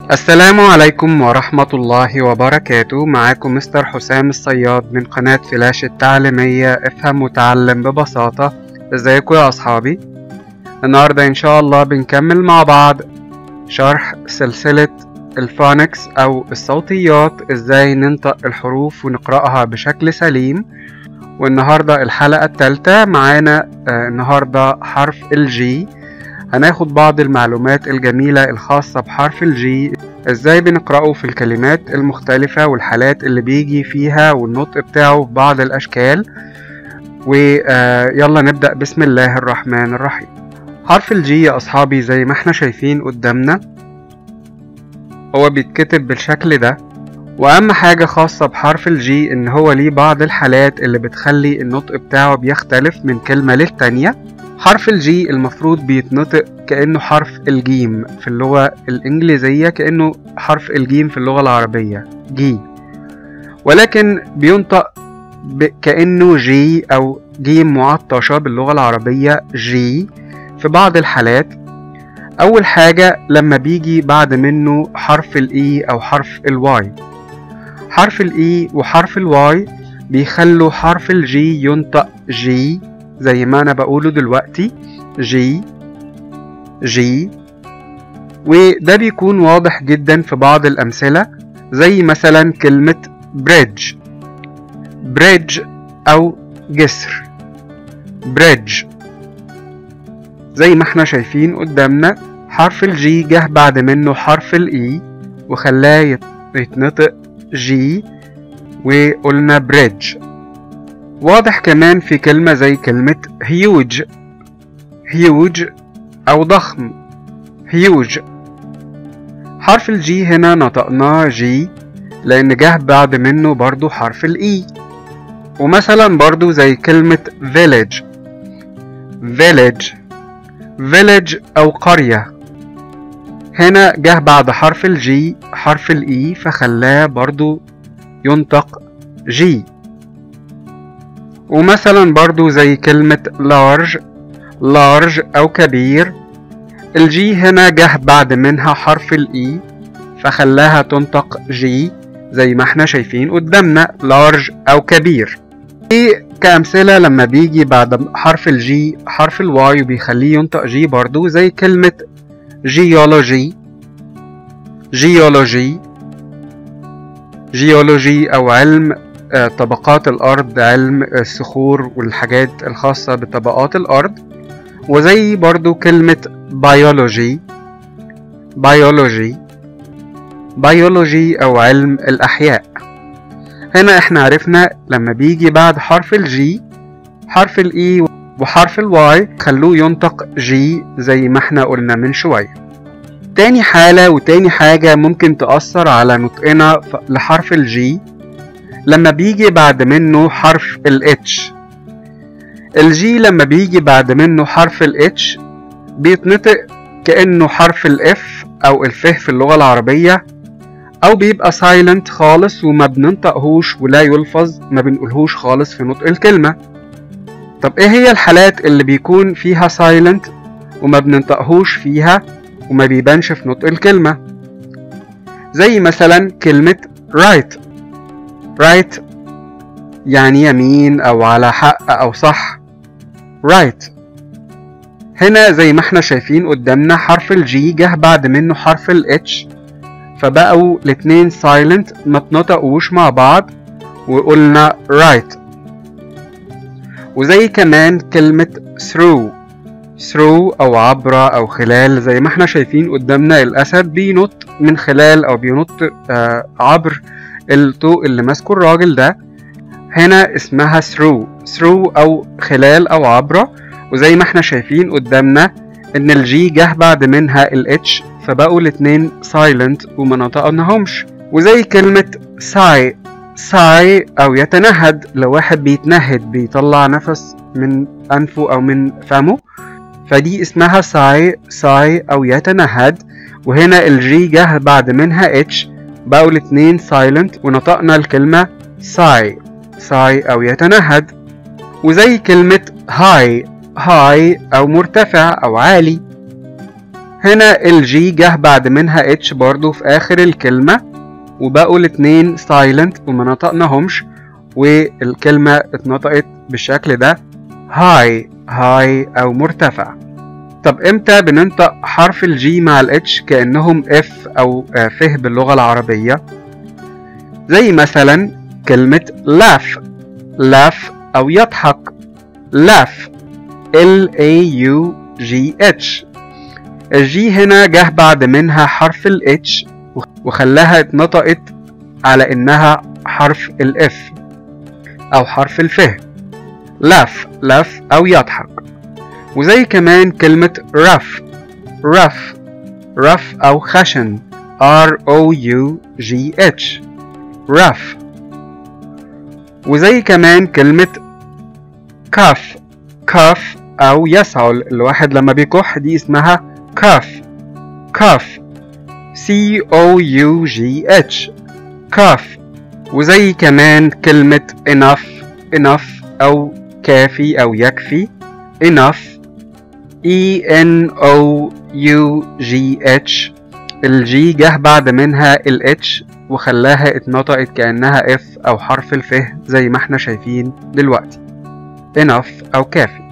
السلام عليكم ورحمة الله وبركاته معاكم مستر حسام الصياد من قناة فلاش التعليمية افهم وتعلم ببساطة ازيكم يا اصحابي النهاردة ان شاء الله بنكمل مع بعض شرح سلسلة الفونكس او الصوتيات ازاي ننطق الحروف ونقرأها بشكل سليم والنهاردة الحلقة التالتة معانا آه، النهاردة حرف الجي هناخد بعض المعلومات الجميلة الخاصة بحرف الجي ازاي بنقرأه في الكلمات المختلفة والحالات اللي بيجي فيها والنطق بتاعه في بعض الأشكال ويلا نبدأ بسم الله الرحمن الرحيم حرف الجي يا أصحابي زي ما احنا شايفين قدامنا هو بيتكتب بالشكل ده وأهم حاجة خاصة بحرف الجي إن هو ليه بعض الحالات اللي بتخلي النطق بتاعه بيختلف من كلمة للتانية حرف الجي المفروض بيتنطق كأنه حرف الجيم في اللغة الإنجليزية كأنه حرف الجيم في اللغة العربية جي ولكن بينطق ب- كأنه جي أو جيم معطشة باللغة العربية جي في بعض الحالات أول حاجة لما بيجي بعد منه حرف الإي أو حرف الواي حرف الإي وحرف الواي بيخلوا حرف الجي ينطق جي زي ما أنا بقوله دلوقتي جي جي وده بيكون واضح جدا في بعض الأمثلة زي مثلا كلمة بريدج بريدج أو جسر بريدج زي ما احنا شايفين قدامنا حرف الجي جه بعد منه حرف الاي وخلاه يت- يتنطق جي وقلنا بريدج واضح كمان في كلمة زي كلمة هيوج هيوج أو ضخم هيوج حرف الجي هنا نطقناه جي لأن جه بعد منه برضو حرف الإي ومثلا برضو زي كلمة village village village أو قرية هنا جه بعد حرف الجي حرف الإي فخلاه برضو ينطق جي ومثلا برضو زي كلمة large large أو كبير الجي هنا جه بعد منها حرف الإي فخلاها تنطق جي زي ما احنا شايفين قدامنا large أو كبير دي كأمثلة لما بيجي بعد حرف الجي حرف الواي وبيخليه ينطق جي برضو زي كلمة جيولوجي جيولوجي جيولوجي أو علم آه، طبقات الأرض علم الصخور والحاجات الخاصة بطبقات الأرض وزي برضو كلمة بيولوجي بيولوجي بيولوجي أو علم الأحياء هنا احنا عرفنا لما بيجي بعد حرف الجي حرف الإي وحرف الواي خلوه ينطق جي زي ما احنا قلنا من شوية تاني حالة وتاني حاجة ممكن تأثر على نطقنا ف- لحرف الجي لما بيجي بعد منه حرف الاتش الجي لما بيجي بعد منه حرف الاتش بيتنطق كأنه حرف الاف أو الف في اللغة العربية أو بيبقى سايلنت خالص وما بننطقهوش ولا يلفظ ما بنقولهوش خالص في نطق الكلمة طب ايه هي الحالات اللي بيكون فيها سايلنت وما بننطقهوش فيها وما بيبانش في نطق الكلمة زي مثلا كلمة right right يعني يمين أو على حق أو صح right هنا زي ما احنا شايفين قدامنا حرف الجي جه بعد منه حرف الاتش فبقوا الاتنين silent ما اتنطقوش مع بعض وقلنا right وزي كمان كلمة through through أو عبر أو خلال زي ما احنا شايفين قدامنا الأسد بينط من خلال أو بينط آه عبر الطوق اللي ماسكه الراجل ده هنا اسمها through through أو خلال أو عبر وزي ما احنا شايفين قدامنا إن الجي جه بعد منها الاتش فبقوا الاتنين silent وما نطقناهمش وزي كلمة sigh sigh أو يتنهد لو واحد بيتنهد بيطلع نفس من أنفه أو من فمه فدي اسمها sigh sigh أو يتنهد وهنا الجي جه بعد منها اتش بقوا الاتنين silent ونطقنا الكلمة sigh sigh أو يتنهد وزي كلمة high high أو مرتفع أو عالي هنا الجي جه بعد منها اتش برضو في اخر الكلمة وبقوا الاتنين سايلنت وما نطقناهمش والكلمة اتنطقت بالشكل ده هاي هاي او مرتفع طب امتى بننطق حرف الجي مع الاتش كأنهم اف او فه باللغة العربية زي مثلا كلمة laugh laugh او يضحك laugh L A U G H الجي هنا جه بعد منها حرف ال H وخلاها اتنطقت على انها حرف ال F او حرف الفه laugh laugh او يضحك وزي كمان كلمة rough rough rough او خشن R O U G H rough وزي كمان كلمة كاف كاف أو يسعل الواحد لما بيكح دي اسمها كاف كاف C O U G H كاف وزي كمان كلمة enough enough أو كافي أو يكفي enough E N O U G H الجي جه بعد منها ال H وخلاها اتنطقت كأنها F أو حرف الفه زي ما احنا شايفين دلوقتي enough أو كافي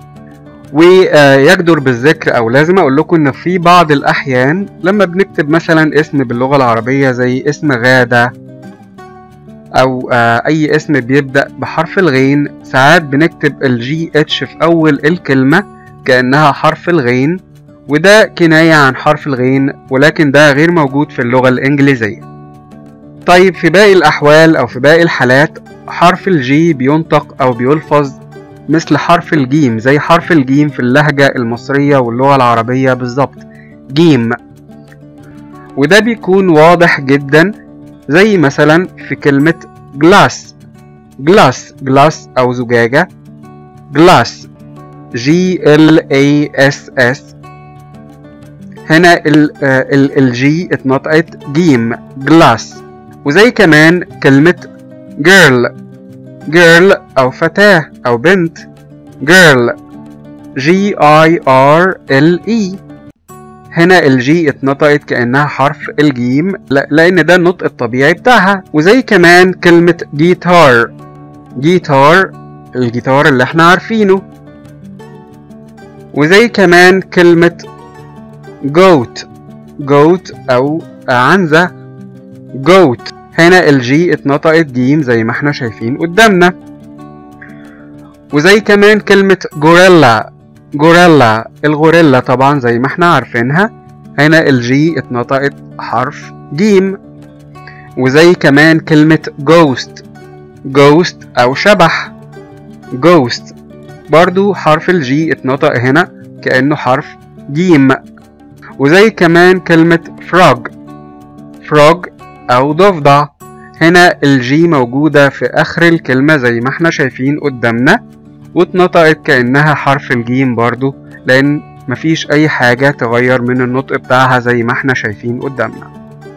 ويجدر بالذكر أو لازم أقول لكم إن في بعض الأحيان لما بنكتب مثلا اسم باللغة العربية زي اسم غادة أو أي اسم بيبدأ بحرف الغين ساعات بنكتب الجي اتش في أول الكلمة كأنها حرف الغين وده كناية عن حرف الغين ولكن ده غير موجود في اللغة الإنجليزية طيب في باقي الأحوال أو في باقي الحالات حرف الجي بينطق أو بيلفظ مثل حرف الجيم زي حرف الجيم في اللهجة المصرية واللغة العربية بالظبط جيم وده بيكون واضح جدا زي مثلا في كلمة جلاس جلاس جلاس أو زجاجة جلاس G L A S S هنا ال ال الجي اتنطقت جيم جلاس وزي كمان كلمة girl girl أو فتاة أو بنت girl G I R L E هنا الجي اتنطقت كأنها حرف الجيم لأن ده النطق الطبيعي بتاعها وزي كمان كلمة جيتار جيتار الجيتار اللي احنا عارفينه وزي كمان كلمة goat goat أو عنزة goat هنا الجي اتنطقت جيم زي ما احنا شايفين قدامنا وزي كمان كلمة جوريلا جوريلا الغوريلا طبعا زي ما احنا عارفينها هنا الجي اتنطقت حرف جيم وزي كمان كلمة ghost ghost أو شبح ghost برضو حرف الجي اتنطق هنا كأنه حرف جيم وزي كمان كلمة frog frog أو ضفدع هنا الجي موجودة في آخر الكلمة زي ما احنا شايفين قدامنا واتنطقت كأنها حرف الجيم برضو لأن مفيش أي حاجة تغير من النطق بتاعها زي ما احنا شايفين قدامنا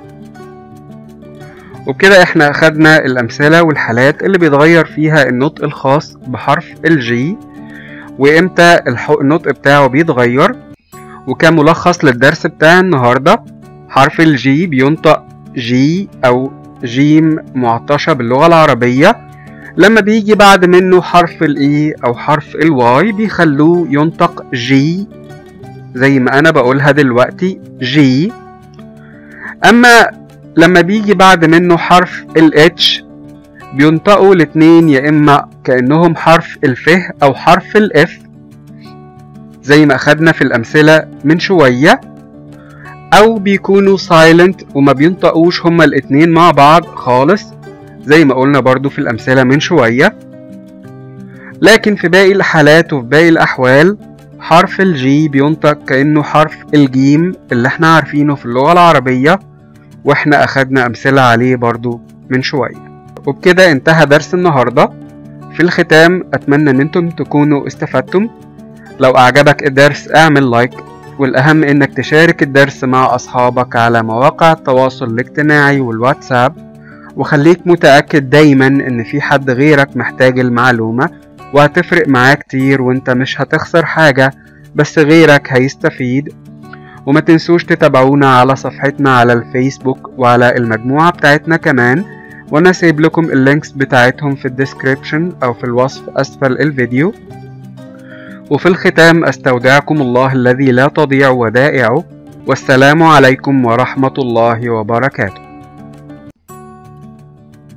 وبكده احنا خدنا الأمثلة والحالات اللي بيتغير فيها النطق الخاص بحرف الجي وامتى النطق بتاعه بيتغير وكملخص للدرس بتاع النهاردة حرف الجي بينطق جي أو جيم معطشة باللغة العربية لما بيجي بعد منه حرف الاي أو حرف الواي بيخلوه ينطق جي زي ما أنا بقولها دلوقتي جي أما لما بيجي بعد منه حرف الاتش بينطقوا الاتنين يا إما كأنهم حرف الفه أو حرف الاف زي ما أخدنا في الأمثلة من شوية أو بيكونوا سايلنت وما بينطقوش هما الاتنين مع بعض خالص زي ما قلنا برضو في الأمثلة من شوية لكن في باقي الحالات وفي باقي الأحوال حرف الجي بينطق كأنه حرف الجيم اللي احنا عارفينه في اللغة العربية واحنا أخدنا أمثلة عليه برضو من شوية وبكده انتهى درس النهاردة في الختام أتمنى إن انتم تكونوا استفدتم لو أعجبك الدرس اعمل لايك والأهم إنك تشارك الدرس مع أصحابك على مواقع التواصل الاجتماعي والواتساب وخليك متأكد دايما إن في حد غيرك محتاج المعلومة وهتفرق معاه كتير وانت مش هتخسر حاجة بس غيرك هيستفيد وما تنسوش تتابعونا على صفحتنا على الفيسبوك وعلى المجموعة بتاعتنا كمان وانا سايب لكم اللينكس بتاعتهم في الديسكريبشن او في الوصف اسفل الفيديو وفي الختام استودعكم الله الذي لا تضيع ودائعه والسلام عليكم ورحمة الله وبركاته